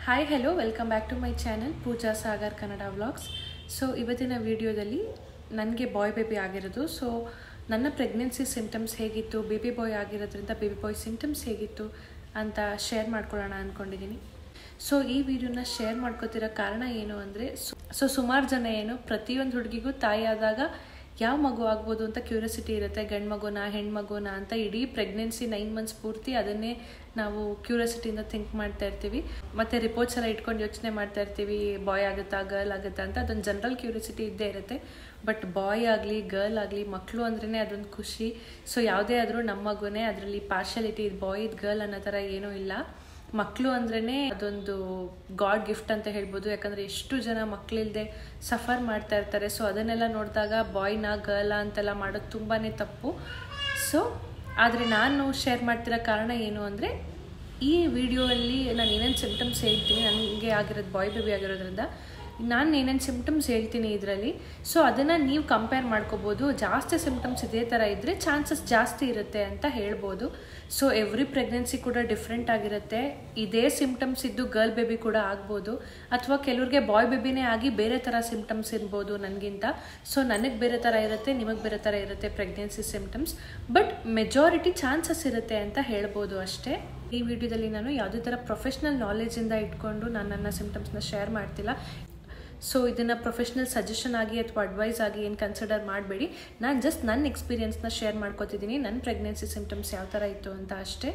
Hi hello welcome back to my channel Pooja Sagar Kannada vlogs so ಇವತ್ತಿನ ವಿಡಿಯೋದಲ್ಲಿ ನನಗೆ ಬಾಯ್ ಬೇಬಿ ಆಗಿರೋದು ಸೊ ನನ್ನ ಪ್ರೆಗ್ನೆನ್ಸಿ ಸಿಂಟಮ್ಸ್ ಹೇಗಿತ್ತು ಬೇಬಿ ಬಾಯ್ ಆಗಿರೋದ್ರಿಂದ ಬೇಬಿ ಬಾಯ್ ಸಿಂಟಮ್ಸ್ ಹೇಗಿತ್ತು ಅಂತ ಶೇರ್ ಮಾಡ್ಕೊಳ್ಳೋಣ ಅಂದ್ಕೊಂಡಿದ್ದೀನಿ ಸೊ ಈ ವಿಡಿಯೋನ ಶೇರ್ ಮಾಡ್ಕೋತಿರೋ ಕಾರಣ ಏನು ಅಂದರೆ ಸೊ ಸುಮಾರು ಜನ ಏನು ಪ್ರತಿಯೊಂದು ಹುಡುಗಿಗೂ ತಾಯಿ ಆದಾಗ ಯಾವ ಮಗು ಆಗ್ಬೋದು ಅಂತ ಕ್ಯೂರಿಯಾಸಿಟಿ ಇರುತ್ತೆ ಗಂಡು ಮಗುನ ಹೆಣ್ಮಗುನ ಅಂತ ಇಡೀ ಪ್ರೆಗ್ನೆನ್ಸಿ ನೈನ್ ಮಂತ್ಸ್ ಪೂರ್ತಿ ಅದನ್ನೇ ನಾವು ಕ್ಯೂರಿಯಾಸಿಟಿಯಿಂದ ಥಿಂಕ್ ಮಾಡ್ತಾ ಇರ್ತೀವಿ ಮತ್ತು ರಿಪೋರ್ಟ್ಸ್ ಎಲ್ಲ ಇಟ್ಕೊಂಡು ಯೋಚನೆ ಮಾಡ್ತಾ ಇರ್ತೀವಿ ಬಾಯ್ ಆಗುತ್ತಾ ಗರ್ಲ್ ಆಗುತ್ತಾ ಅಂತ ಅದೊಂದು ಜನರಲ್ ಕ್ಯೂರಿಯಾಸಿಟಿ ಇದ್ದೇ ಇರುತ್ತೆ ಬಟ್ ಬಾಯ್ ಆಗಲಿ ಗರ್ಲ್ ಆಗಲಿ ಮಕ್ಕಳು ಅಂದ್ರೇ ಅದೊಂದು ಖುಷಿ ಸೊ ಯಾವುದೇ ಆದರೂ ನಮ್ಮ ಮಗುನೇ ಅದರಲ್ಲಿ ಪಾರ್ಶಾಲಿಟಿ ಬಾಯ್ ಇದು ಗರ್ಲ್ ಅನ್ನೋ ಥರ ಏನೂ ಇಲ್ಲ ಮಕ್ಕಳು ಅಂದ್ರೇ ಅದೊಂದು ಗಾಡ್ ಗಿಫ್ಟ್ ಅಂತ ಹೇಳ್ಬೋದು ಯಾಕಂದರೆ ಎಷ್ಟು ಜನ ಮಕ್ಕಳಿಲ್ಲದೆ ಸಫರ್ ಮಾಡ್ತಾ ಇರ್ತಾರೆ ಸೊ ಅದನ್ನೆಲ್ಲ ನೋಡಿದಾಗ ಬಾಯ್ನ ಗರ್ಲ ಅಂತೆಲ್ಲ ಮಾಡೋದು ತುಂಬಾ ತಪ್ಪು ಸೊ ಆದರೆ ನಾನು ಶೇರ್ ಮಾಡ್ತಿರೋ ಕಾರಣ ಏನು ಅಂದರೆ ಈ ವಿಡಿಯೋಲ್ಲಿ ನಾನು ಏನೇನು ಸಿಮ್ಟಮ್ಸ್ ಹೇಳ್ತೀನಿ ನನಗೆ ಆಗಿರೋದು ಬಾಯ್ ಬೇಬಿ ಆಗಿರೋದ್ರಿಂದ ನಾನು ಏನೇನು ಸಿಮ್ಟಮ್ಸ್ ಹೇಳ್ತೀನಿ ಇದರಲ್ಲಿ ಸೊ ಅದನ್ನು ನೀವು ಕಂಪೇರ್ ಮಾಡ್ಕೋಬೋದು ಜಾಸ್ತಿ ಸಿಮ್ಟಮ್ಸ್ ಇದೇ ಥರ ಇದ್ದರೆ ಚಾನ್ಸಸ್ ಜಾಸ್ತಿ ಇರುತ್ತೆ ಅಂತ ಹೇಳ್ಬೋದು ಸೊ ಎವ್ರಿ ಪ್ರೆಗ್ನೆನ್ಸಿ ಕೂಡ ಡಿಫ್ರೆಂಟ್ ಆಗಿರುತ್ತೆ ಇದೇ ಸಿಮ್ಟಮ್ಸ್ ಇದ್ದು ಗರ್ಲ್ ಬೇಬಿ ಕೂಡ ಆಗ್ಬೋದು ಅಥವಾ ಕೆಲವ್ರಿಗೆ ಬಾಯ್ ಬೇಬಿನೇ ಆಗಿ ಬೇರೆ ಥರ ಸಿಮ್ಟಮ್ಸ್ ಇರ್ಬೋದು ನನಗಿಂತ ಸೊ ನನಗೆ ಬೇರೆ ಥರ ಇರುತ್ತೆ ನಿಮಗೆ ಬೇರೆ ಥರ ಇರುತ್ತೆ pregnancy symptoms but majority chances ಇರುತ್ತೆ ಅಂತ ಹೇಳ್ಬೋದು ಅಷ್ಟೇ ಈ ವಿಡಿಯೋದಲ್ಲಿ ನಾನು ಯಾವುದೇ ಥರ ಪ್ರೊಫೆಷ್ನಲ್ ನಾಲೆಜಿಂದ ಇಟ್ಕೊಂಡು ನಾನು ನನ್ನ ಸಿಮ್ಟಮ್ಸ್ನ ಶೇರ್ ಮಾಡ್ತಿಲ್ಲ ಸೊ ಇದನ್ನು ಪ್ರೊಫೆಷ್ನಲ್ ಸಜೆಷನ್ ಆಗಿ ಅಥವಾ ಅಡ್ವೈಸ್ ಆಗಿ ಏನು ಕನ್ಸಿಡರ್ ಮಾಡಬೇಡಿ ನಾನು ಜಸ್ಟ್ ನನ್ನ ಎಕ್ಸ್ಪೀರಿಯನ್ಸ್ನ ಶೇರ್ ಮಾಡ್ಕೋತಿದ್ದೀನಿ ನನ್ನ ಪ್ರೆಗ್ನೆನ್ಸಿ ಸಿಮ್ಟಮ್ಸ್ ಯಾವ ಥರ ಇತ್ತು ಅಂತ ಅಷ್ಟೇ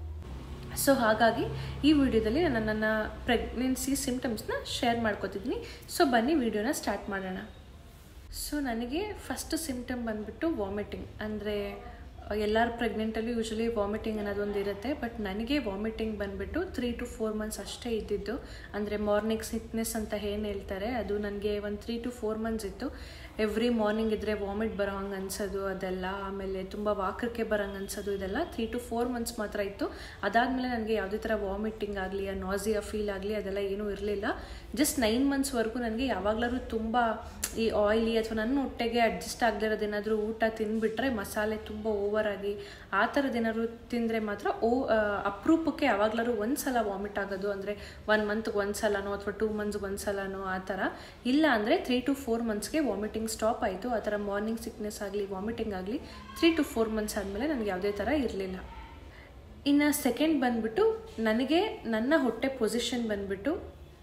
ಸೊ ಹಾಗಾಗಿ ಈ ವಿಡಿಯೋದಲ್ಲಿ ನಾನು ನನ್ನ ಪ್ರೆಗ್ನೆನ್ಸಿ ಸಿಮ್ಟಮ್ಸ್ನ ಶೇರ್ ಮಾಡ್ಕೋತಿದ್ದೀನಿ ಸೊ ಬನ್ನಿ ವಿಡಿಯೋನ ಸ್ಟಾರ್ಟ್ ಮಾಡೋಣ ಸೊ ನನಗೆ ಫಸ್ಟ್ ಸಿಮ್ಟಮ್ ಬಂದುಬಿಟ್ಟು ವಾಮಿಟಿಂಗ್ ಅಂದರೆ ಎಲ್ಲರ ಪ್ರೆಗ್ನೆಂಟಲ್ಲೂ ಯೂಶ್ವಲಿ ವಾಮಿಟಿಂಗ್ ಅನ್ನೋದೊಂದು ಇರುತ್ತೆ ಬಟ್ ನನಗೆ ವಾಮಿಟಿಂಗ್ ಬಂದುಬಿಟ್ಟು ತ್ರೀ ಟು ಫೋರ್ ಮಂತ್ಸ್ ಅಷ್ಟೇ ಇದ್ದಿದ್ದು ಅಂದರೆ ಮಾರ್ನಿಂಗ್ ಸಿಕ್ನೆಸ್ ಅಂತ ಏನು ಹೇಳ್ತಾರೆ ಅದು ನನಗೆ ಒಂದು ತ್ರೀ ಟು ಫೋರ್ ಮಂತ್ಸ್ ಇತ್ತು ಎವ್ರಿ ಮಾರ್ನಿಂಗ್ ಇದ್ದರೆ ವಾಮಿಟ್ ಬರೋ ಹಂಗೆ ಅನ್ಸೋದು ಅದೆಲ್ಲ ಆಮೇಲೆ ತುಂಬ ವಾಕರಕ್ಕೆ ಬರೋಂಗೆ ಅನ್ಸೋದು ಇದೆಲ್ಲ ತ್ರೀ ಟು ಫೋರ್ ಮಂತ್ಸ್ ಮಾತ್ರ ಇತ್ತು ಅದಾದಮೇಲೆ ನನಗೆ ಯಾವುದೇ ಥರ ವಾಮಿಟಿಂಗ್ ಆಗಲಿ ಆ ನಾಸಿಯಾ ಫೀಲ್ ಆಗಲಿ ಅದೆಲ್ಲ ಏನೂ ಇರಲಿಲ್ಲ ಜಸ್ಟ್ ನೈನ್ ಮಂತ್ಸ್ವರೆಗೂ ನನಗೆ ಯಾವಾಗಲಾದ್ರೂ ತುಂಬ ಈ ಆಯಿಲಿ ಅಥವಾ ನನ್ನ ಹೊಟ್ಟೆಗೆ ಅಡ್ಜಸ್ಟ್ ಆಗದಿರೋದೇನಾದರೂ ಊಟ ತಿಂದುಬಿಟ್ರೆ ಮಸಾಲೆ ತುಂಬ ಓವರ್ ಆಗಿ ಆ ಥರದ್ದೇನಾದ್ರು ತಿಂದರೆ ಮಾತ್ರ ಓ ಅಪರೂಪಕ್ಕೆ ಯಾವಾಗಲಾದ್ರೂ ಒಂದು ಸಲ ವಾಮಿಟ್ ಆಗೋದು ಅಂದರೆ ಒನ್ ಮಂತ್ಗೆ ಒಂದು ಸಲನೋ ಅಥವಾ ಟೂ ಮಂತ್ಸ್ಗೆ ಒಂದು ಸಲನೋ ಆ ಥರ ಇಲ್ಲ ಅಂದರೆ ತ್ರೀ ಟು ಫೋರ್ ಮಂತ್ಸ್ಗೆ ವಾಮಿಟಿಂಗ್ ಸ್ಟಾಪ್ ಆಯಿತು ಆ ಥರ ಮಾರ್ನಿಂಗ್ ಸಿಕ್ನೆಸ್ ಆಗಲಿ ವಾಮಿಟಿಂಗ್ ಆಗಲಿ ತ್ರೀ ಟು ಫೋರ್ ಮಂತ್ಸ್ ಆದಮೇಲೆ ನನಗೆ ಯಾವುದೇ ಥರ ಇರಲಿಲ್ಲ ಇನ್ನು ಸೆಕೆಂಡ್ ಬಂದ್ಬಿಟ್ಟು ನನಗೆ ನನ್ನ ಹೊಟ್ಟೆ ಪೊಸಿಷನ್ ಬಂದ್ಬಿಟ್ಟು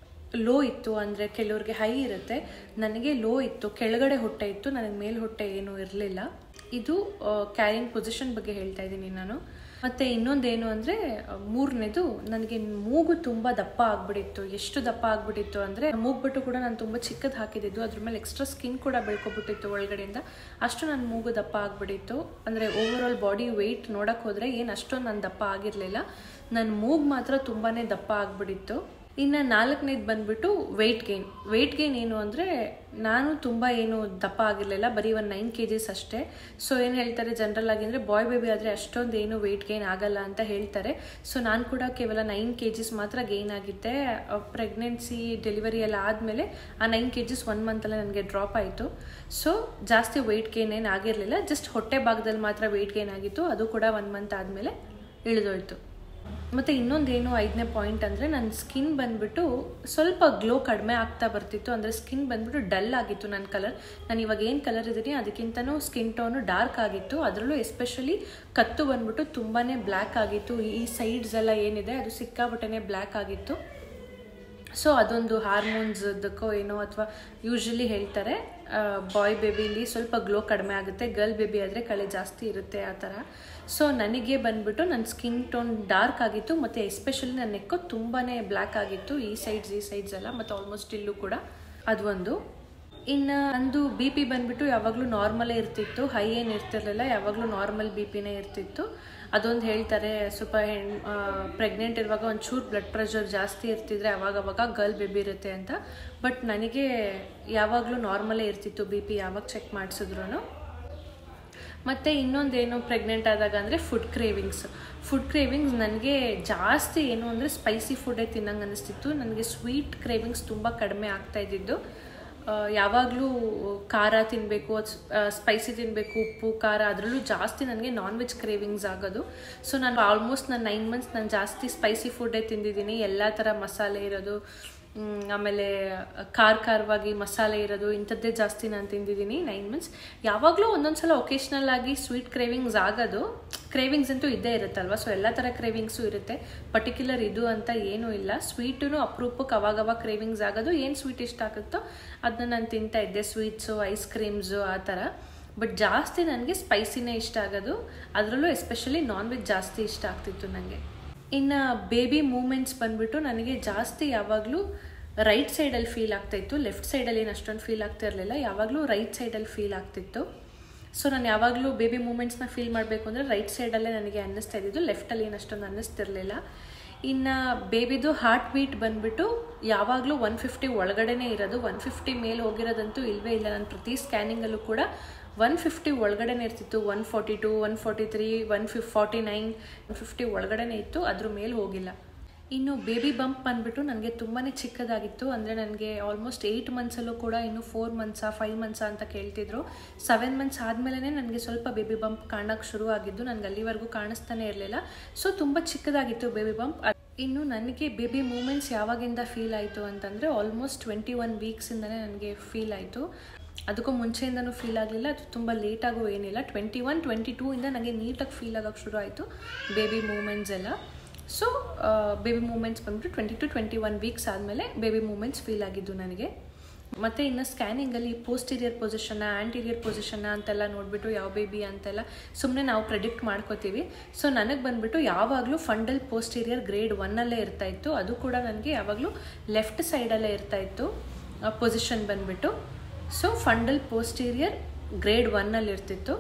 ಲೋ ಇತ್ತು ಅಂದರೆ ಕೆಲವ್ರಿಗೆ ಹೈ ಇರುತ್ತೆ ನನಗೆ ಲೋ ಇತ್ತು ಕೆಳಗಡೆ ಹೊಟ್ಟೆ ಇತ್ತು ನನಗೆ ಮೇಲ್ ಹೊಟ್ಟೆ ಏನೂ ಇರಲಿಲ್ಲ ಇದು ಕ್ಯಾರಿಂಗ್ ಪೊಸಿಷನ್ ಬಗ್ಗೆ ಹೇಳ್ತಾ ಇದ್ದೀನಿ ನಾನು ಮತ್ತು ಇನ್ನೊಂದೇನು ಅಂದರೆ ಮೂರನೇದು ನನಗೆ ಮೂಗು ತುಂಬ ದಪ್ಪ ಆಗಿಬಿಟ್ಟಿತ್ತು ಎಷ್ಟು ದಪ್ಪ ಆಗಿಬಿಟ್ಟಿತ್ತು ಅಂದರೆ ಮೂಗ್ಬಿಟ್ಟು ಕೂಡ ನಾನು ತುಂಬ ಚಿಕ್ಕದು ಹಾಕಿದ್ದು ಅದ್ರ ಮೇಲೆ ಎಕ್ಸ್ಟ್ರಾ ಸ್ಕಿನ್ ಕೂಡ ಬೆಳ್ಕೊಬಿಟ್ಟಿತ್ತು ಒಳಗಡೆಯಿಂದ ಅಷ್ಟು ನನ್ನ ಮೂಗು ದಪ್ಪ ಆಗಿಬಿಟ್ಟಿತ್ತು ಅಂದರೆ ಓವರ್ ಆಲ್ ಬಾಡಿ ವೆಯ್ಟ್ ನೋಡೋಕೆ ಹೋದರೆ ಏನು ಅಷ್ಟೊಂದು ನಾನು ದಪ್ಪ ಆಗಿರಲಿಲ್ಲ ನನ್ನ ಮೂಗು ಮಾತ್ರ ತುಂಬಾ ದಪ್ಪ ಆಗಿಬಿಟ್ಟಿತ್ತು ಇನ್ನು ನಾಲ್ಕನೇದು ಬಂದ್ಬಿಟ್ಟು ವೆಯ್ಟ್ ಗೇನ್ ವೆಯ್ಟ್ ಗೇನ್ ಏನು ಅಂದರೆ ನಾನು ತುಂಬ ಏನು ದಪ್ಪ ಆಗಿರಲಿಲ್ಲ ಬರೀ ಒಂದು ನೈನ್ ಕೆ ಜಿಸ್ ಅಷ್ಟೇ ಸೊ ಏನು ಹೇಳ್ತಾರೆ ಜನರಲ್ ಆಗಿ ಅಂದರೆ ಬಾಯ್ ಬೇಬಿ ಆದರೆ ಅಷ್ಟೊಂದು ಏನು ವೆಯ್ಟ್ ಗೇನ್ ಆಗಲ್ಲ ಅಂತ ಹೇಳ್ತಾರೆ ಸೊ ನಾನು ಕೂಡ ಕೇವಲ ನೈನ್ ಕೆ ಜಿಸ್ ಮಾತ್ರ ಗೇನ್ ಆಗಿದ್ದೆ ಪ್ರೆಗ್ನೆನ್ಸಿ ಡೆಲಿವರಿ ಎಲ್ಲ ಆದಮೇಲೆ ಆ ನೈನ್ ಕೆ ಜಿಸ್ ಒನ್ ಮಂತಲ್ಲೇ ನನಗೆ ಡ್ರಾಪ್ ಆಯಿತು ಸೊ ಜಾಸ್ತಿ ವೆಯ್ಟ್ ಗೇನ್ ಏನು ಆಗಿರಲಿಲ್ಲ ಜಸ್ಟ್ ಹೊಟ್ಟೆ ಭಾಗದಲ್ಲಿ ಮಾತ್ರ ವೆಯ್ಟ್ ಗೇನ್ ಆಗಿತ್ತು ಅದು ಕೂಡ ಒನ್ ಮಂತ್ ಆದಮೇಲೆ ಇಳಿದೋಯ್ತು ಮತ್ತು ಇನ್ನೊಂದೇನು ಐದನೇ ಪಾಯಿಂಟ್ ಅಂದರೆ ನನ್ನ ಸ್ಕಿನ್ ಬಂದುಬಿಟ್ಟು ಸ್ವಲ್ಪ ಗ್ಲೋ ಕಡಿಮೆ ಆಗ್ತಾ ಬರ್ತಿತ್ತು ಅಂದರೆ ಸ್ಕಿನ್ ಬಂದುಬಿಟ್ಟು ಡಲ್ ಆಗಿತ್ತು ನನ್ನ ಕಲರ್ ನಾನು ಇವಾಗ ಏನು ಕಲರ್ ಇದ್ದೀನಿ ಅದಕ್ಕಿಂತನೂ ಸ್ಕಿನ್ ಟೋನು ಡಾರ್ಕ್ ಆಗಿತ್ತು ಅದರಲ್ಲೂ ಎಸ್ಪೆಷಲಿ ಕತ್ತು ಬಂದ್ಬಿಟ್ಟು ತುಂಬಾ ಬ್ಲ್ಯಾಕ್ ಆಗಿತ್ತು ಈ ಸೈಡ್ಸ್ ಎಲ್ಲ ಏನಿದೆ ಅದು ಸಿಕ್ಕಾಬಿಟ್ಟೆ ಬ್ಲ್ಯಾಕ್ ಆಗಿತ್ತು ಸೊ ಅದೊಂದು ಹಾರ್ಮೋನ್ಸ್ದಕ್ಕೋ ಏನೋ ಅಥವಾ ಯೂಶ್ವಲಿ ಹೇಳ್ತಾರೆ ಬಾಯ್ ಬೇಬಿಲಿ ಸ್ವಲ್ಪ ಗ್ಲೋ ಕಡಿಮೆ ಆಗುತ್ತೆ ಗರ್ಲ್ ಬೇಬಿ ಆದರೆ ಕಳೆ ಜಾಸ್ತಿ ಇರುತ್ತೆ ಆ ಥರ ಸೊ ನನಗೆ ಬಂದ್ಬಿಟ್ಟು ನನ್ನ ಸ್ಕಿನ್ ಟೋನ್ ಡಾರ್ಕ್ ಆಗಿತ್ತು ಮತ್ತು ಎಸ್ಪೆಷಲಿ ನನ್ನ ನೆಕ್ಕು ತುಂಬಾ ಬ್ಲ್ಯಾಕ್ ಆಗಿತ್ತು ಈ ಸೈಡ್ಸ್ ಈ ಸೈಡ್ಸ್ ಎಲ್ಲ ಮತ್ತು ಆಲ್ಮೋಸ್ಟ್ ಇಲ್ಲೂ ಕೂಡ ಅದೊಂದು ಇನ್ನು ನಂದು ಬಿ ಪಿ ಬಂದುಬಿಟ್ಟು ಯಾವಾಗಲೂ ನಾರ್ಮಲೇ ಇರ್ತಿತ್ತು ಹೈ ಏನು ಇರ್ತಿರ್ಲಿಲ್ಲ ಯಾವಾಗಲೂ ನಾರ್ಮಲ್ ಬಿ ಪಿನೇ ಇರ್ತಿತ್ತು ಅದೊಂದು ಹೇಳ್ತಾರೆ ಸ್ವಲ್ಪ ಹೆಣ್ಣು ಪ್ರೆಗ್ನೆಂಟ್ ಇರುವಾಗ ಒಂಚೂರು ಬ್ಲಡ್ ಪ್ರೆಷರ್ ಜಾಸ್ತಿ ಇರ್ತಿದ್ರೆ ಅವಾಗವಾಗ ಗರ್ಲ್ ಬೇಬಿ ಇರುತ್ತೆ ಅಂತ ಬಟ್ ನನಗೆ ಯಾವಾಗಲೂ ನಾರ್ಮಲೇ ಇರ್ತಿತ್ತು ಬಿ ಪಿ ಯಾವಾಗ ಚೆಕ್ ಮಾಡಿಸಿದ್ರು ಮತ್ತು ಇನ್ನೊಂದೇನು ಪ್ರೆಗ್ನೆಂಟ್ ಆದಾಗ ಅಂದರೆ ಫುಡ್ ಕ್ರೇವಿಂಗ್ಸ್ ಫುಡ್ ಕ್ರೇವಿಂಗ್ಸ್ ನನಗೆ ಜಾಸ್ತಿ ಏನು ಅಂದರೆ ಸ್ಪೈಸಿ ಫುಡ್ಡೇ ತಿನ್ನಂಗೆ ಅನ್ನಿಸ್ತಿತ್ತು ನನಗೆ ಸ್ವೀಟ್ ಕ್ರೇವಿಂಗ್ಸ್ ತುಂಬ ಕಡಿಮೆ ಆಗ್ತಾ ಇದ್ದಿದ್ದು ಯಾವಾಗಲೂ ಖಾರ ತಿನ್ನಬೇಕು ಸ್ಪೈಸಿ ತಿನ್ನಬೇಕು ಉಪ್ಪು ಖಾರ ಅದರಲ್ಲೂ ಜಾಸ್ತಿ ನನಗೆ ನಾನ್ ವೆಜ್ ಕ್ರೇವಿಂಗ್ಸ್ ಆಗೋದು ಸೊ ನಾನು ಆಲ್ಮೋಸ್ಟ್ ನಾನು ನೈನ್ ಮಂತ್ಸ್ ನಾನು ಜಾಸ್ತಿ ಸ್ಪೈಸಿ ಫುಡ್ಡೇ ತಿಂದಿದ್ದೀನಿ ಎಲ್ಲ ಥರ ಮಸಾಲೆ ಇರೋದು ಮ್, ಆಮೇಲೆ ಖಾರ ಖಾರವಾಗಿ ಮಸಾಲೆ ಇರೋದು ಇಂಥದ್ದೇ ಜಾಸ್ತಿ ನಾನು ತಿಂದಿದ್ದೀನಿ ನೈನ್ ಮಂತ್ಸ್ ಯಾವಾಗಲೂ ಒಂದೊಂದು ಸಲ ಒಕೇಶ್ನಲ್ ಆಗಿ ಸ್ವೀಟ್ ಕ್ರೇವಿಂಗ್ಸ್ ಆಗೋದು ಕ್ರೇವಿಂಗ್ಸ್ ಅಂತೂ ಇದ್ದೇ ಇರುತ್ತಲ್ವ ಸೊ ಎಲ್ಲ ಥರ ಕ್ರೇವಿಂಗ್ಸು ಇರುತ್ತೆ ಪರ್ಟಿಕ್ಯುಲರ್ ಇದು ಅಂತ ಏನೂ ಇಲ್ಲ ಸ್ವೀಟೂ ಅಪರೂಪಕ್ಕೆ ಅವಾಗವಾಗ ಕ್ರೇವಿಂಗ್ಸ್ ಆಗೋದು ಏನು ಸ್ವೀಟ್ ಇಷ್ಟ ಆಗುತ್ತೋ ಅದನ್ನ ನಾನು ತಿಂತಾ ಇದ್ದೆ ಸ್ವೀಟ್ಸು ಐಸ್ ಕ್ರೀಮ್ಸು ಆ ಥರ ಬಟ್ ಜಾಸ್ತಿ ನನಗೆ ಸ್ಪೈಸಿನೇ ಇಷ್ಟ ಆಗೋದು ಅದರಲ್ಲೂ ಎಸ್ಪೆಷಲಿ ನಾನ್ ವೆಜ್ ಜಾಸ್ತಿ ಇಷ್ಟ ಆಗ್ತಿತ್ತು ನನಗೆ ಇನ್ನು ಬೇಬಿ ಮೂಮೆಂಟ್ಸ್ ಬಂದ್ಬಿಟ್ಟು ನನಗೆ ಜಾಸ್ತಿ ಯಾವಾಗಲೂ ರೈಟ್ ಸೈಡಲ್ಲಿ ಫೀಲ್ ಆಗ್ತಾಯಿತ್ತು ಲೆಫ್ಟ್ ಸೈಡಲ್ಲಿ ಏನು ಅಷ್ಟೊಂದು ಫೀಲ್ ಆಗ್ತಾ ಇರಲಿಲ್ಲ ಯಾವಾಗಲೂ ರೈಟ್ ಸೈಡಲ್ಲಿ ಫೀಲ್ ಆಗ್ತಿತ್ತು ಸೊ ನಾನು ಯಾವಾಗಲೂ ಬೇಬಿ ಮೂಮೆಂಟ್ಸ್ನ ಫೀಲ್ ಮಾಡಬೇಕು ಅಂದರೆ ರೈಟ್ ಸೈಡಲ್ಲೇ ನನಗೆ ಅನ್ನಿಸ್ತಾ ಇದ್ದಿದ್ದು ಲೆಫ್ಟಲ್ಲಿ ಏನು ಅಷ್ಟೊಂದು ಅನ್ನಿಸ್ತಿರ್ಲಿಲ್ಲ ಇನ್ನು ಬೇಬಿದು ಹಾರ್ಟ್ ಬೀಟ್ ಬಂದ್ಬಿಟ್ಟು ಯಾವಾಗಲೂ ಒನ್ ಫಿಫ್ಟಿ ಒಳಗಡೆನೇ ಇರೋದು ಒನ್ ಫಿಫ್ಟಿ ಮೇಲೆ ಹೋಗಿರೋದಂತೂ ಇಲ್ಲವೇ ಇಲ್ಲ ನಾನು ಪ್ರತಿ ಸ್ಕ್ಯಾನಿಂಗಲ್ಲೂ ಕೂಡ ಒನ್ ಫಿಫ್ಟಿ ಒಳಗಡೆನೇ ಇರ್ತಿತ್ತು one forty two one forty three one fif forty nine one fifty ಒಳಗಡೆನೇ ಇತ್ತು ಅದ್ರ ಮೇಲೆ ಹೋಗಿಲ್ಲ ಇನ್ನು ಬೇಬಿ ಬಂಪ್ ಬಂದ್ಬಿಟ್ಟು ನನಗೆ ತುಂಬಾ ಚಿಕ್ಕದಾಗಿತ್ತು ಅಂದರೆ ನನಗೆ ಆಲ್ಮೋಸ್ಟ್ ಏಯ್ಟ್ ಮಂತ್ಸಲ್ಲೂ ಕೂಡ ಇನ್ನು ಫೋರ್ ಮಂತ್ಸಾ ಫೈವ್ ಮಂತ್ಸಾ ಅಂತ ಕೇಳ್ತಿದ್ರು ಸೆವೆನ್ ಮಂತ್ಸ್ ಆದಮೇಲೆ ನನಗೆ ಸ್ವಲ್ಪ ಬೇಬಿ ಬಂಪ್ ಕಾಣೋಕ್ಕೆ ಶುರು ಆಗಿದ್ದು ನನಗೆ ಅಲ್ಲಿವರೆಗೂ ಕಾಣಿಸ್ತಾನೆ ಇರಲಿಲ್ಲ ಸೊ ತುಂಬ ಚಿಕ್ಕದಾಗಿತ್ತು ಬೇಬಿ ಬಂಪ್ ಇನ್ನು ನನಗೆ ಬೇಬಿ ಮೂಮೆಂಟ್ಸ್ ಯಾವಾಗಿಂದ ಫೀಲ್ ಆಯಿತು ಅಂತಂದರೆ ಆಲ್ಮೋಸ್ಟ್ ಟ್ವೆಂಟಿ ಒನ್ ವೀಕ್ಸಿಂದನೇ ನನಗೆ ಫೀಲ್ ಆಯಿತು ಅದಕ್ಕೂ ಮುಂಚೆಯಿಂದನೂ ಫೀಲ್ ಆಗಲಿಲ್ಲ ಅದು ತುಂಬ ಲೇಟಾಗೂ ಏನಿಲ್ಲ ಟ್ವೆಂಟಿ ಒನ್ ಟ್ವೆಂಟಿ ಟೂ ಇಂದ ನನಗೆ ನೀಟಾಗಿ ಫೀಲ್ ಆಗೋಕ್ಕೆ ಶುರು ಆಯಿತು ಬೇಬಿ ಮೂಮೆಂಟ್ಸ್ ಎಲ್ಲ ಸೊ ಬೇಬಿ ಮೂಮೆಂಟ್ಸ್ ಬಂದ್ಬಿಟ್ಟು twenty two twenty one weeks ಆದಮೇಲೆ ಬೇಬಿ ಮೂಮೆಂಟ್ಸ್ ಫೀಲ್ ಆಗಿದ್ದು ನನಗೆ ಮತ್ತು ಇನ್ನು ಸ್ಕ್ಯಾನಿಂಗಲ್ಲಿ ಪೋಸ್ಟೀರಿಯರ್ ಪೊಸಿಷನ್ನ ಆ್ಯಂಟೀರಿಯರ್ ಪೊಸಿಷನ್ನ ಅಂತೆಲ್ಲ ನೋಡಿಬಿಟ್ಟು ಯಾವ ಬೇಬಿ ಅಂತೆಲ್ಲ ಸುಮ್ಮನೆ ನಾವು ಪ್ರೆಡಿಕ್ಟ್ ಮಾಡ್ಕೋತೀವಿ ಸೊ ನನಗೆ ಬಂದುಬಿಟ್ಟು ಯಾವಾಗಲೂ ಫಂಡಲ್ ಪೋಸ್ಟೀರಿಯರ್ ಗ್ರೇಡ್ ಒನ್ನಲ್ಲೇ ಇರ್ತಾಯಿತ್ತು ಅದು ಕೂಡ ನನಗೆ ಯಾವಾಗಲೂ ಲೆಫ್ಟ್ ಸೈಡಲ್ಲೇ ಇರ್ತಾಯಿತ್ತು ಪೊಸಿಷನ್ ಬಂದುಬಿಟ್ಟು ಸೊ ಫಂಡಲ್ ಪೋಸ್ಟೀರಿಯರ್ ಗ್ರೇಡ್ ಒನ್ನಲ್ಲಿ ಇರ್ತಿತ್ತು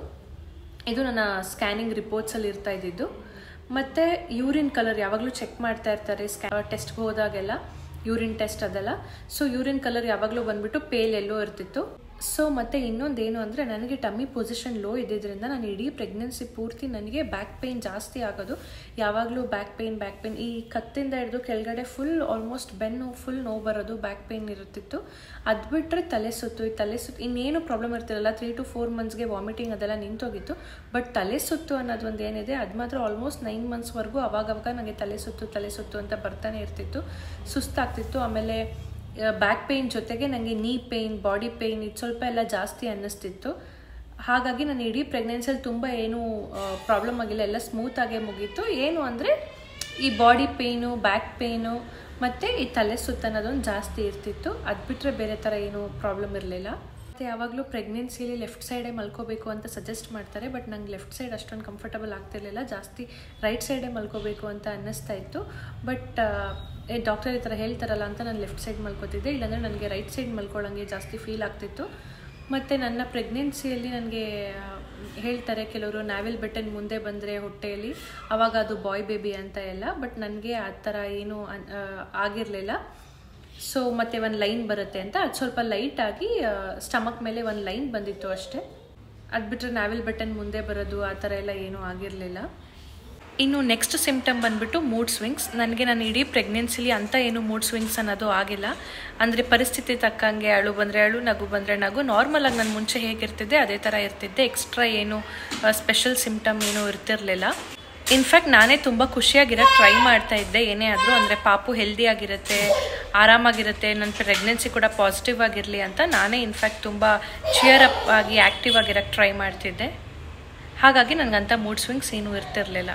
ಇದು ನನ್ನ ಸ್ಕ್ಯಾನಿಂಗ್ ರಿಪೋರ್ಟ್ಸಲ್ಲಿ ಇರ್ತಾ ಇದ್ದಿದ್ದು ಮತ್ತು ಯೂರಿನ್ ಕಲರ್ ಯಾವಾಗಲೂ ಚೆಕ್ ಮಾಡ್ತಾ ಇರ್ತಾರೆ ಸ್ಕ್ಯಾ ಟೆಸ್ಟ್ಗೆ ಹೋದಾಗೆಲ್ಲ ಯೂರಿನ್ ಟೆಸ್ಟ್ ಅದೆಲ್ಲ ಸೊ ಯೂರಿನ್ ಕಲರ್ ಯಾವಾಗಲೂ ಬಂದ್ಬಿಟ್ಟು ಪೇಲ್ ಎಲ್ಲೋ ಇರ್ತಿತ್ತು ಸೊ ಮತ್ತು ಇನ್ನೊಂದೇನು ಅಂದರೆ ನನಗೆ ಟಮ್ಮಿ ಪೊಸಿಷನ್ ಲೋ ಇದ್ದಿದ್ದರಿಂದ ನಾನು ಇಡೀ ಪ್ರೆಗ್ನೆನ್ಸಿ ಪೂರ್ತಿ ನನಗೆ ಬ್ಯಾಕ್ ಪೇಯ್ನ್ ಜಾಸ್ತಿ ಆಗೋದು ಯಾವಾಗಲೂ ಬ್ಯಾಕ್ ಪೇಯ್ನ್ ಬ್ಯಾಕ್ ಪೇಯ್ನ್ ಈ ಕತ್ತಿಂದ ಹಿಡಿದು ಕೆಳಗಡೆ ಫುಲ್ ಆಲ್ಮೋಸ್ಟ್ ಬೆನ್ನು ಫುಲ್ ನೋವು ಬರೋದು ಬ್ಯಾಕ್ ಪೇಯ್ನ್ ಇರುತ್ತಿತ್ತು ಅದು ಬಿಟ್ಟರೆ ತಲೆ ಸುತ್ತು ಈ ತಲೆ ಸುತ್ತು ಇನ್ನೇನು ಪ್ರಾಬ್ಲಮ್ ಇರ್ತಿರಲ್ಲ ತ್ರೀ ಟು ಫೋರ್ ಮಂತ್ಸ್ಗೆ ವಾಮಿಟಿಂಗ್ ಅದೆಲ್ಲ ನಿಂತೋಗಿತ್ತು ಬಟ್ ತಲೆ ಸುತ್ತು ಅನ್ನೋದು ಒಂದು ಏನಿದೆ ಅದು ಮಾತ್ರ ಆಲ್ಮೋಸ್ಟ್ ನೈನ್ ಮಂತ್ಸ್ವರೆಗೂ ಅವಾಗವಾಗ ನನಗೆ ತಲೆ ಸುತ್ತು ತಲೆ ಸುತ್ತು ಅಂತ ಬರ್ತಾನೆ ಇರ್ತಿತ್ತು ಸುಸ್ತಾಗ್ತಿತ್ತು ಆಮೇಲೆ ಬ್ಯಾಕ್ ಪೇಯ್ನ್ ಜೊತೆಗೆ ನನಗೆ ನೀ ಪೇಯ್ನ್ ಬಾಡಿ ಪೇಯ್ನ್ ಇದು ಸ್ವಲ್ಪ ಎಲ್ಲ ಜಾಸ್ತಿ ಅನ್ನಿಸ್ತಿತ್ತು ಹಾಗಾಗಿ ನಾನು ಇಡೀ ಪ್ರೆಗ್ನೆನ್ಸಿಯಲ್ಲಿ ತುಂಬ ಏನೂ ಪ್ರಾಬ್ಲಮ್ ಆಗಿಲ್ಲ ಎಲ್ಲ ಸ್ಮೂತಾಗೇ ಮುಗೀತು ಏನು ಅಂದರೆ ಈ ಬಾಡಿ ಪೇಯ್ನು ಬ್ಯಾಕ್ ಪೇಯ್ನು ಮತ್ತು ಈ ತಲೆ ಸುತ್ತ ಅನ್ನೋದೊಂದು ಜಾಸ್ತಿ ಇರ್ತಿತ್ತು ಅದು ಬಿಟ್ಟರೆ ಬೇರೆ ಥರ ಏನೂ ಪ್ರಾಬ್ಲಮ್ ಇರಲಿಲ್ಲ ಮತ್ತು ಯಾವಾಗಲೂ ಪ್ರೆಗ್ನೆನ್ಸಿಲಿ ಲೆಫ್ಟ್ ಸೈಡೇ ಮಲ್ಕೋಬೇಕು ಅಂತ ಸಜೆಸ್ಟ್ ಮಾಡ್ತಾರೆ ಬಟ್ ನಂಗೆ ಲೆಫ್ಟ್ ಸೈಡ್ ಅಷ್ಟೊಂದು ಕಂಫರ್ಟಬಲ್ ಆಗ್ತಿರ್ಲಿಲ್ಲ ಜಾಸ್ತಿ ರೈಟ್ ಸೈಡೇ ಮಲ್ಕೋಬೇಕು ಅಂತ ಅನ್ನಿಸ್ತಾ ಇತ್ತು ಬಟ್ ಏ ಡಾಕ್ಟರ್ ಈ ಥರ ಹೇಳ್ತಾರಲ್ಲ ಅಂತ ನಾನು ಲೆಫ್ಟ್ ಸೈಡ್ ಮಲ್ಕೋತಿದ್ದೆ ಇಲ್ಲಾಂದರೆ ನನಗೆ ರೈಟ್ ಸೈಡ್ ಮಲ್ಕೊಳ್ಳೋಂಗೆ ಜಾಸ್ತಿ ಫೀಲ್ ಆಗ್ತಿತ್ತು ಮತ್ತು ನನ್ನ ಪ್ರೆಗ್ನೆನ್ಸಿಯಲ್ಲಿ ನನಗೆ ಹೇಳ್ತಾರೆ ಕೆಲವರು ನ್ಯಾವೆಲ್ ಬೆಟನ್ ಮುಂದೆ ಬಂದರೆ ಹೊಟ್ಟೆಯಲ್ಲಿ ಆವಾಗ ಅದು ಬಾಯ್ ಬೇಬಿ ಅಂತ ಎಲ್ಲ ಬಟ್ ನನಗೆ ಆ ಥರ ಏನೂ ಆಗಿರಲಿಲ್ಲ ಸೊ ಮತ್ತೆ ಒಂದು ಲೈನ್ ಬರುತ್ತೆ ಅಂತ ಅದು ಸ್ವಲ್ಪ ಲೈಟಾಗಿ ಸ್ಟಮಕ್ ಮೇಲೆ ಒಂದು ಲೈನ್ ಬಂದಿತ್ತು ಅಷ್ಟೇ ಅದು ಬಿಟ್ಟರೆ ನ್ಯಾವೆಲ್ ಬಟನ್ ಮುಂದೆ ಬರೋದು ಆ ಥರ ಎಲ್ಲ ಏನೂ ಆಗಿರಲಿಲ್ಲ ಇನ್ನು ನೆಕ್ಸ್ಟ್ ಸಿಮ್ಟಮ್ ಬಂದ್ಬಿಟ್ಟು ಮೂಡ್ ಸ್ವಿಂಗ್ಸ್ ನನಗೆ ನಾನು ಇಡೀ ಪ್ರೆಗ್ನೆನ್ಸಿಲಿ ಅಂತ ಏನು ಮೂಡ್ ಸ್ವಿಂಗ್ಸ್ ಅನ್ನೋದು ಆಗಿಲ್ಲ ಅಂದರೆ ಪರಿಸ್ಥಿತಿ ತಕ್ಕಂಗೆ ಅಳು ಬಂದರೆ ಅಳು ನಗು ಬಂದರೆ ನಗು ನಾರ್ಮಲಾಗಿ ನಾನು ಮುಂಚೆ ಹೇಗಿರ್ತಿದ್ದೆ ಅದೇ ಥರ ಇರ್ತಿದ್ದೆ ಎಕ್ಸ್ಟ್ರಾ ಏನು ಸ್ಪೆಷಲ್ ಸಿಮ್ಟಮ್ ಏನೂ ಇರ್ತಿರಲಿಲ್ಲ ಇನ್ಫ್ಯಾಕ್ಟ್ ನಾನೇ ತುಂಬ ಖುಷಿಯಾಗಿರೋಕ್ಕೆ ಟ್ರೈ ಮಾಡ್ತಾ ಇದ್ದೆ ಏನೇ ಆದರೂ ಅಂದರೆ ಪಾಪು ಹೆಲ್ದಿಯಾಗಿರುತ್ತೆ ಆರಾಮಾಗಿರುತ್ತೆ ನನ್ನ ಪ್ರೆಗ್ನೆನ್ಸಿ ಕೂಡ ಪಾಸಿಟಿವ್ ಆಗಿರಲಿ ಅಂತ ನಾನೇ ಇನ್ಫ್ಯಾಕ್ಟ್ ತುಂಬ ಚಿಯರ್ ಅಪ್ ಆಗಿ ಆ್ಯಕ್ಟಿವ್ ಆಗಿರೋಕ್ಕೆ ಟ್ರೈ ಮಾಡ್ತಿದ್ದೆ ಹಾಗಾಗಿ ನನಗಂಥ ಮೂಡ್ ಸ್ವಿಂಗ್ಸ್ ಏನೂ ಇರ್ತಿರಲಿಲ್ಲ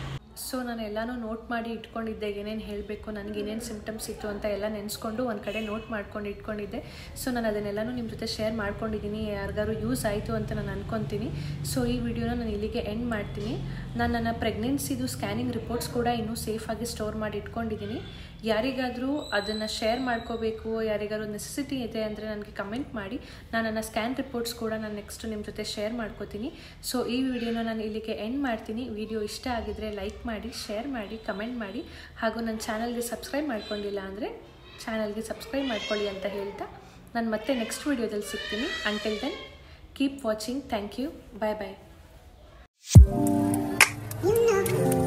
ಸೊ ನಾನು ಎಲ್ಲನೂ ನೋಟ್ ಮಾಡಿ ಇಟ್ಕೊಂಡಿದ್ದೆ ಏನೇನು ಹೇಳಬೇಕು ನನಗೆ ಏನೇನು ಸಿಮ್ಟಮ್ಸ್ ಇತ್ತು ಅಂತ ಎಲ್ಲ ನೆನೆಸ್ಕೊಂಡು ಒಂದು ಕಡೆ ನೋಟ್ ಮಾಡ್ಕೊಂಡು ಇಟ್ಕೊಂಡಿದ್ದೆ ಸೊ ನಾನು ಅದನ್ನೆಲ್ಲನೂ ನಿಮ್ಮ ಜೊತೆ ಶೇರ್ ಮಾಡ್ಕೊಂಡಿದ್ದೀನಿ ಯಾರಿಗಾರು ಯೂಸ್ ಆಯಿತು ಅಂತ ನಾನು ಅನ್ಕೊತೀನಿ ಸೊ ಈ ವಿಡಿಯೋನ ನಾನು ಇಲ್ಲಿಗೆ ಎಂಡ್ ಮಾಡ್ತೀನಿ ನಾನು ನನ್ನ ಪ್ರೆಗ್ನೆನ್ಸಿದು ಸ್ಕ್ಯಾನಿಂಗ್ ರಿಪೋರ್ಟ್ಸ್ ಕೂಡ ಇನ್ನೂ ಸೇಫಾಗಿ ಸ್ಟೋರ್ ಮಾಡಿ ಇಟ್ಕೊಂಡಿದ್ದೀನಿ ಯಾರಿಗಾದರೂ ಅದನ್ನು ಶೇರ್ ಮಾಡ್ಕೋಬೇಕು ಯಾರಿಗಾದ್ರು ನೆಸೆಸಿಟಿ ಇದೆ ಅಂದರೆ ನನಗೆ ಕಮೆಂಟ್ ಮಾಡಿ ನಾನು ನನ್ನ ಸ್ಕ್ಯಾನ್ ರಿಪೋರ್ಟ್ಸ್ ಕೂಡ ನಾನು ನೆಕ್ಸ್ಟ್ ನಿಮ್ಮ ಜೊತೆ ಶೇರ್ ಮಾಡ್ಕೋತೀನಿ ಸೊ ಈ ವಿಡಿಯೋನ ನಾನು ಇಲ್ಲಿಗೆ ಎಂಡ್ ಮಾಡ್ತೀನಿ ವಿಡಿಯೋ ಇಷ್ಟ ಆಗಿದ್ರೆ ಲೈಕ್ ಮಾಡಿ ಶೇರ್ ಮಾಡಿ ಕಮೆಂಟ್ ಮಾಡಿ ಹಾಗೂ ನನ್ನ ಚಾನಲ್ಗೆ ಸಬ್ಸ್ಕ್ರೈಬ್ ಮಾಡ್ಕೊಂಡಿಲ್ಲ ಅಂದರೆ ಚಾನಲ್ಗೆ ಸಬ್ಸ್ಕ್ರೈಬ್ ಮಾಡ್ಕೊಳ್ಳಿ ಅಂತ ಹೇಳ್ತಾ ನಾನು ಮತ್ತೆ ನೆಕ್ಸ್ಟ್ ವಿಡಿಯೋದಲ್ಲಿ ಸಿಗ್ತೀನಿ until then keep watching thank you bye bye You know.